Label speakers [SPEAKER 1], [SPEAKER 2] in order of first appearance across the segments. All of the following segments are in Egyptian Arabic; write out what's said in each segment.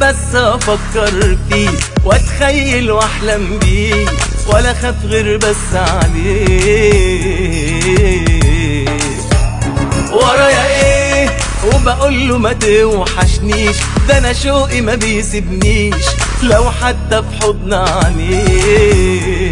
[SPEAKER 1] بس افكر فيه واتخيل واحلم بيه ولا خاف غير بس عليه ورايا ايه وبقول له ما توحشنيش ده انا شوقي ما بيسيبنيش لو حتى في حضن عينيه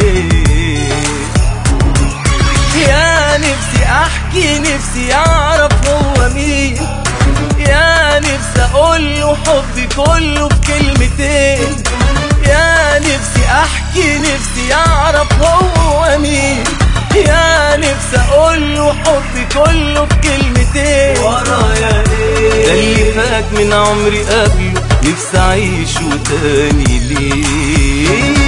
[SPEAKER 1] يا نفسي احكي نفسي اعرف هو مين يا نفسي اقول له حبي كله في كلمتين يا نفسي احكي نفسي اعرف هو مين يا نفسي اقول له حبي كله في كلمتين
[SPEAKER 2] ورايا ايه
[SPEAKER 1] ده اللي فات من عمري قبله نفسي اعيشه تاني ليه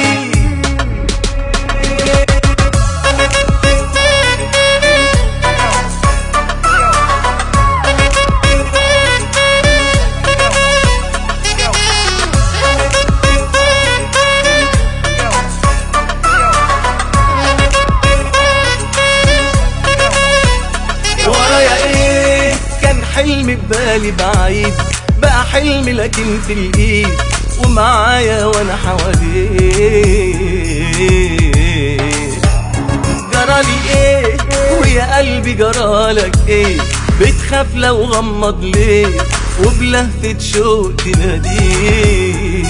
[SPEAKER 1] ورايا ايه كان حلمي ببالي بعيد بقى حلمي لكن في الايد ومعايا وانا حواليه جرالي ايه ويا قلبي جرالك ايه بتخاف لو غمض ليه وبلهفة شوق تناديه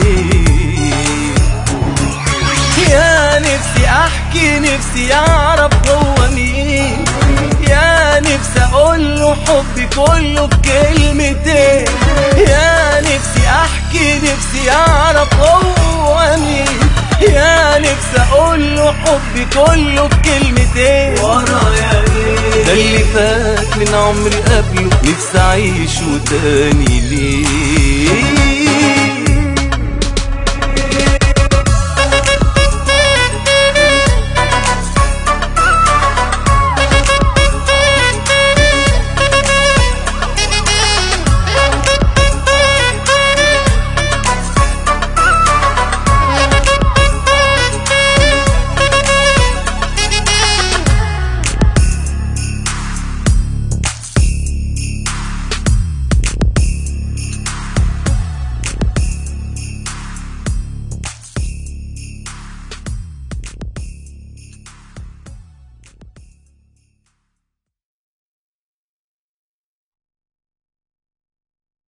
[SPEAKER 1] يا نفسي احكي نفسي اعرف هو مين يا نفسي اقول له حبي كله في كلمتين يا نفسي احكي نفسي اعرف هو مين يا نفسي اقول له حبي كله في كلمتين
[SPEAKER 2] ورايا
[SPEAKER 1] ده
[SPEAKER 2] ايه
[SPEAKER 1] اللي فات من عمري قبله نفسي اعيشه تاني ليه